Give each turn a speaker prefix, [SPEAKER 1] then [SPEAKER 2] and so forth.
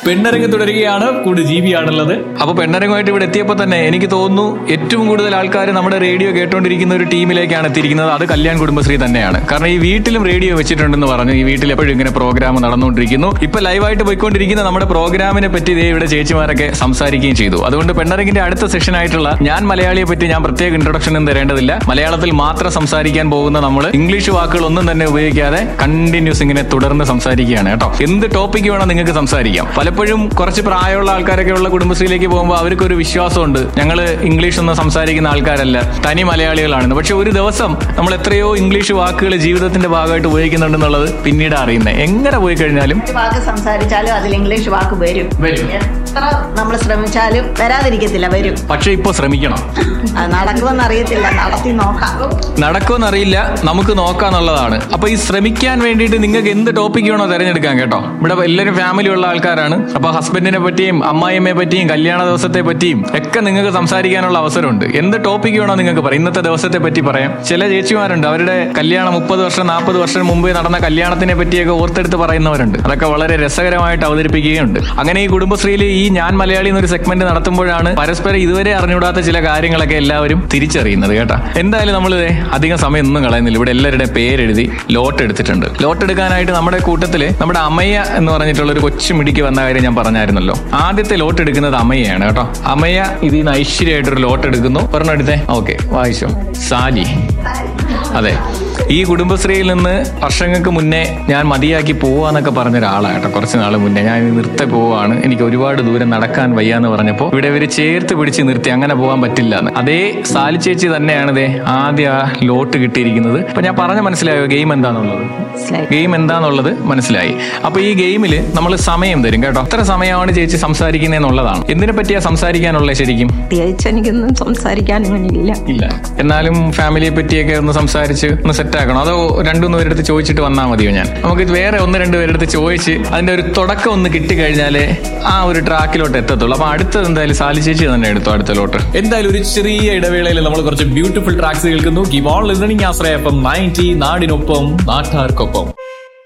[SPEAKER 1] പെണ്ണരങ്ങ് തുടരുകയാണ് കൂടെ ജീവിയാണുള്ളത് അപ്പൊ പെണ്ണരങ്ങുമായിട്ട് ഇവിടെ എത്തിയപ്പോൾ തന്നെ എനിക്ക് തോന്നുന്നു ഏറ്റവും കൂടുതൽ ആൾക്കാർ നമ്മുടെ റേഡിയോ കേട്ടോണ്ടിരിക്കുന്ന ഒരു ടീമിലേക്കാണ് എത്തിയിരിക്കുന്നത് അത് കല്യാൺ കുടുംബശ്രീ തന്നെയാണ് കാരണം ഈ വീട്ടിലും റേഡിയോ വെച്ചിട്ടുണ്ടെന്ന് പറഞ്ഞു ഈ വീട്ടിൽ എപ്പോഴും ഇങ്ങനെ പ്രോഗ്രാം നടന്നുകൊണ്ടിരിക്കുന്നു ഇപ്പൊ ലൈവായിട്ട് പോയിക്കൊണ്ടിരിക്കുന്ന നമ്മുടെ പ്രോഗ്രാമിനെ പറ്റി ദേ ഇവിടെ ചേച്ചിമാരൊക്കെ സംസാരിക്കുകയും ചെയ്തു അതുകൊണ്ട് പെണ്ണരങ്ങിന്റെ അടുത്ത സെഷൻ ആയിട്ടുള്ള ഞാൻ മലയാളിയെ പറ്റി ഞാൻ പ്രത്യേക ഇൻട്രൊഡക്ഷൻ ഒന്നും തരേണ്ടതില്ല മലയാളത്തിൽ മാത്രം സംസാരിക്കാൻ പോകുന്ന നമ്മൾ ഇംഗ്ലീഷ് വാക്കുകൾ ഒന്നും തന്നെ ഉപയോഗിക്കാതെ കണ്ടിന്യൂസ് ഇങ്ങനെ തുടർന്ന് സംസാരിക്കുകയാണ് കേട്ടോ എന്ത് ടോപ്പിക്ക് വേണം നിങ്ങൾക്ക് സംസാരിക്കാം പലപ്പോഴും കുറച്ച് പ്രായമുള്ള ആൾക്കാരൊക്കെ ഉള്ള കുടുംബശ്രീയിലേക്ക് പോകുമ്പോൾ അവർക്ക് ഒരു വിശ്വാസമുണ്ട് ഞങ്ങൾ ഇംഗ്ലീഷ് ഒന്നും സംസാരിക്കുന്ന ആൾക്കാരല്ല തനി മലയാളികളാണെന്ന് പക്ഷെ ഒരു ദിവസം നമ്മൾ എത്രയോ ഇംഗ്ലീഷ് വാക്കുകൾ ജീവിതത്തിന്റെ ഭാഗമായിട്ട് ഉപയോഗിക്കുന്നുണ്ടെന്നുള്ളത് പിന്നീട് അറിയുന്നത് എങ്ങനെ പോയി കഴിഞ്ഞാലും
[SPEAKER 2] ഒരു വാക്ക് സംസാരിച്ചാലും അതിൽ ഇംഗ്ലീഷ് വാക്ക് വരും
[SPEAKER 1] വരും.
[SPEAKER 2] എത്ര നമ്മൾ ശ്രമിച്ചാലും വരാതിരിക്കത്തില്ല വരും
[SPEAKER 1] പക്ഷെ ഇപ്പൊ ശ്രമിക്കണം
[SPEAKER 2] അത് നടക്കുമെന്ന് അറിയത്തില്ല നടത്തി നോക്കാം
[SPEAKER 1] നടക്കുമെന്നറിയില്ല നമുക്ക് നോക്കാന്നുള്ളതാണ് അപ്പൊ ഈ ശ്രമിക്കാൻ വേണ്ടിയിട്ട് നിങ്ങൾക്ക് എന്ത് ടോപ്പിക് വേണോ തിരഞ്ഞെടുക്കാൻ കേട്ടോ ഇവിടെ എല്ലാവരും ഫാമിലി ഉള്ള ആൾക്കാരാണ് അപ്പൊ ഹസ്ബൻഡിനെ പറ്റിയും അമ്മായിയമ്മയെ പറ്റിയും കല്യാണ ദിവസത്തെ പറ്റിയും ഒക്കെ നിങ്ങൾക്ക് സംസാരിക്കാനുള്ള അവസരമുണ്ട് എന്ത് ടോപ്പിക് വേണോ നിങ്ങൾക്ക് പറയാം ഇന്നത്തെ ദിവസത്തെ പറ്റി പറയാം ചില ചേച്ചിമാരുണ്ട് അവരുടെ കല്യാണം മുപ്പത് വർഷം നാൽപ്പത് വർഷം മുമ്പേ നടന്ന കല്യാണത്തിനെ പറ്റിയൊക്കെ ഓർത്തെടുത്ത് പറയുന്നവരുണ്ട് അതൊക്കെ വളരെ രസകരമായിട്ട് അവതരിപ്പിക്കുകയുണ്ട് അങ്ങനെ ഈ കുടുംബശ്രീയിൽ ഈ ഞാൻ മലയാളി എന്നൊരു സെഗ്മെന്റ് നടത്തുമ്പോഴാണ് പരസ്പരം ഇതുവരെ അറിഞ്ഞൂടാത്ത ചില കാര്യങ്ങളൊക്കെ എല്ലാവരും തിരിച്ചറിയുന്നത് കേട്ടാ എന്തായാലും നമ്മൾ അധികം സമയം ഒന്നും കളയുന്നില്ല ഇവിടെ എല്ലാവരുടെയും പേരെഴുതി ലോട്ട് എടുത്തിട്ടുണ്ട് ലോട്ട് എടുക്കാനായിട്ട് നമ്മുടെ കൂട്ടത്തില് നമ്മുടെ അമ്മയ്യ എന്ന് പറഞ്ഞിട്ടുള്ള ഒരു കൊച്ചു മിടിക്ക് വന്ന കാര്യം ഞാൻ പറഞ്ഞായിരുന്നല്ലോ ആദ്യത്തെ ലോട്ട് എടുക്കുന്നത് അമ്മയാണ് കേട്ടോ അമ്മയ്യ ഇതിൽ നിന്ന് ഐശ്വര്യമായിട്ടൊരു ലോട്ട് എടുക്കുന്നു ഒരെണ്ണം എടുത്തേ ഓക്കെ വായിച്ചോ സാലി അതെ ഈ കുടുംബശ്രീയിൽ നിന്ന് വർഷങ്ങൾക്ക് മുന്നേ ഞാൻ മതിയാക്കി പോവാന്നൊക്കെ പറഞ്ഞ ഒരാളാണ് കേട്ടോ കുറച്ച് നാൾ മുന്നേ ഞാൻ നിർത്തി പോവാണ് എനിക്ക് ഒരുപാട് ദൂരം നടക്കാൻ വയ്യാന്ന് പറഞ്ഞപ്പോൾ ഇവിടെ ഇവര് ചേർത്ത് പിടിച്ച് നിർത്തി അങ്ങനെ പോകാൻ പറ്റില്ല എന്ന് അതേ സാലി ചേച്ചി തന്നെയാണ് ഇതേ ആദ്യം ആ ലോട്ട് കിട്ടിയിരിക്കുന്നത് അപ്പൊ ഞാൻ പറഞ്ഞ മനസ്സിലായോ ഗെയിം എന്താണെന്നുള്ളത് ഗെയിം എന്താന്നുള്ളത് മനസ്സിലായി അപ്പൊ ഈ ഗെയിമിൽ നമ്മൾ സമയം തരും കേട്ടോ എത്ര സമയമാണ് ചേച്ചി സംസാരിക്കുന്നതെന്നുള്ളതാണ് എന്തിനെ പറ്റിയാ സംസാരിക്കാനുള്ളത് ശരിക്കും
[SPEAKER 3] പ്രത്യേകിച്ച് എനിക്കൊന്നും സംസാരിക്കാൻ ഇല്ല
[SPEAKER 1] ഇല്ല എന്നാലും ഫാമിലിയെ പറ്റിയൊക്കെ ഒന്ന് സംസാരിച്ച് ഒന്ന് സെറ്റ് ആക്കണം അതോ രണ്ടുമൂന്ന് പേരെടുത്ത് ചോദിച്ചിട്ട് വന്നാൽ മതിയോ ഞാൻ നമുക്ക് ഇത് വേറെ ഒന്ന് രണ്ട് പേരെടുത്ത് ചോദിച്ച് അതിന്റെ ഒരു തുടക്കം ഒന്ന് കിട്ടിക്കഴിഞ്ഞാലേ ആ ഒരു ട്രാക്കിലോട്ട് എത്തത്തുള്ളൂ അപ്പൊ അടുത്തത് എന്തായാലും സാലി ചേച്ചി തന്നെ എടുത്തു അടുത്തലോട്ട് എന്തായാലും ഒരു ചെറിയ ഇടവേളയിൽ നമ്മൾ കുറച്ച് ബ്യൂട്ടിഫുൾ ട്രാക്സ് കേൾക്കുന്നു give on listening Ashraya F M ninety നാടിനൊപ്പം നാട്ടാർക്കൊപ്പം